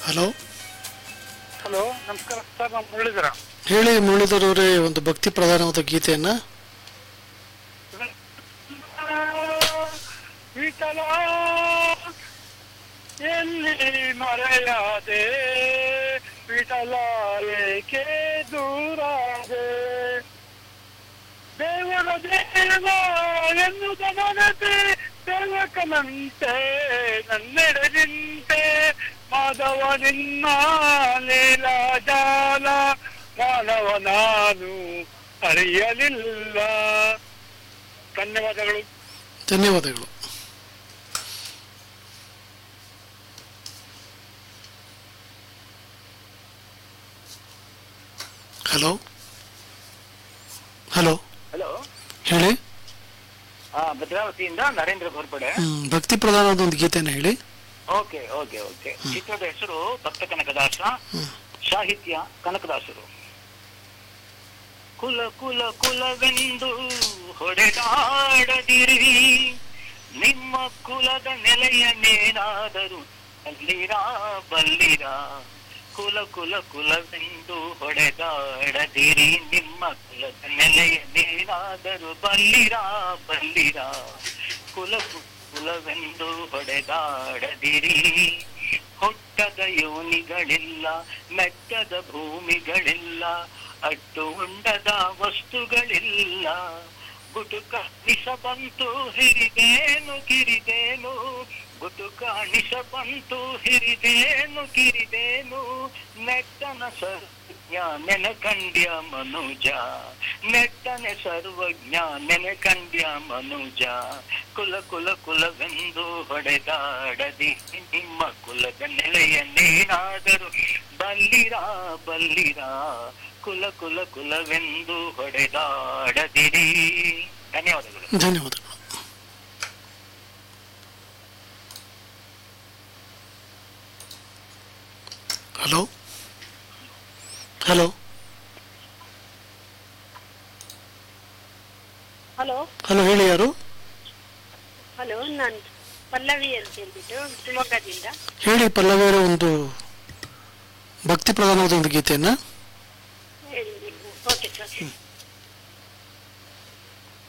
hello hello ನಮಸ್ಕಾರ sir ನಾನು ಮುರಳೀಧರ ಹೇಳಿ ಮುರಳೀಧರ್ ಅವರೇ ಒಂದು ಭಕ್ತಿ ಪ್ರಧಾನವಾದ ಗೀತೆಯನ್ನ ವಿಠಲ ಎಲ್ಲಿ ಮರೆಯಾದೆ ವಿಠಲ ಏಕೆ ದೂರಾದೆ ದೇವರ ದೇವ ಎನ್ನುವುದ ಮನತೆ ಸೇವಕನಂತೆ ನನ್ನೆಡೆ ನಿಂತೆ ಮಾಧವ ನಿನ್ನ ಲೀಲಾಜಾಲ ಮಾನವ ನಾನು ಅರಿಯಲಿಲ್ಲ ಧನ್ಯವಾದಗಳು ಧನ್ಯವಾದಗಳು ಹಲೋ ಹಲೋ ಹಲೋ ಹೇಳಿ ಹಾ ಭದ್ರಾವತಿಯಿಂದ ನರೇಂದ್ರ ಘೋರ್ಪಡೆ ಹ್ಮ್, ಭಕ್ತಿ ಪ್ರಧಾನವಾದ ಒಂದು ಗೀತೆನ ಹೇಳಿ ಓಕೆ ಓಕೆ ಓಕೆ ಚಿತ್ರದ ಹೆಸರು ಭಕ್ತ ಕನಕದಾಸ ಸಾಹಿತ್ಯ ಕನಕದಾಸರು ಕುಲ ಕುಲ ಕುಲವೆಂದು ಹೊಡೆದಾಡದಿರಿ ನಿಮ್ಮ ಕುಲದ ನೆಲೆಯನ್ನೇನಾದರೂ ಬಲ್ಲಿರಾ ಬಲ್ಲಿರಾ ಕುಲ ಕುಲ ಕುಲವೆಂದು ಹೊಡೆದಾಡದಿರಿ ನಿಮ್ಮ ಕುಲದ ನೆಲೆಯನ್ನೇನಾದರೂ ಬಲ್ಲಿರಾ ಬಲ್ಲಿರಾ ಕುಲ ಕು- ಕುಲವೆಂದು ಹೊಡೆದಾಡದಿರಿ ಹೊಟ್ಟದ ಯೋನಿಗಳಿಲ್ಲ ಮೆಟ್ಟದ ಭೂಮಿಗಳಿಲ್ಲ ಅಟ್ಟು ಉಂಡದ ವಸ್ತುಗಳಿಲ್ಲ ಗುಟುಕ ನಿಸ ಬಂತು ಹಿರಿದೇನು ಕಿರಿದೇನು ಗುಟುಕ ನಿಸ ಬಂತು ಹಿರಿದೇನು ಕಿರಿದೇನು ನೆಟ್ಟನ ಸರ್ವಜ್ಞ ನೆನಕಂಡ್ಯ ಮನುಜ ನೆಟ್ಟನೆ ಸರ್ವಜ್ಞ ನೆನಕಂಡ್ಯ ಮನುಜ ಕುಲ ಕುಲ ಕುಲವೆಂದು ಹೊಡೆದಾಡದಿ ನಿಮ್ಮ ಕುಲದ ನೆಲೆಯನ್ನೇನಾದರೂ ಬಲ್ಲಿರಾ ಬಲ್ಲಿರಾ ಕುಲ ಕುಲ ಕುಲವೆಂದು ಹೊಡೆದಾಡದಿರಿ ಧನ್ಯವಾದಗಳು ಧನ್ಯವಾದಗಳು ಹಲೋ ಹಲೋ ಹಲೋ ಹಲೋ ಹೇಳಿ ಯಾರು ಹಲೋ ನಾನು ಪಲ್ಲವಿ ಅಂತ ಹೇಳ್ಬಿಟ್ಟು ಶಿವಮೊಗ್ಗದಿಂದ ಹೇಳಿ ಪಲ್ಲವಿಯವರ ಒಂದು ಭಕ್ತಿ ಪ್ರಧಾನವಾದ ಒಂದು ಗೀತೆಯನ್ನ ಹೇಳಿ ಓಕೆ ಸರ್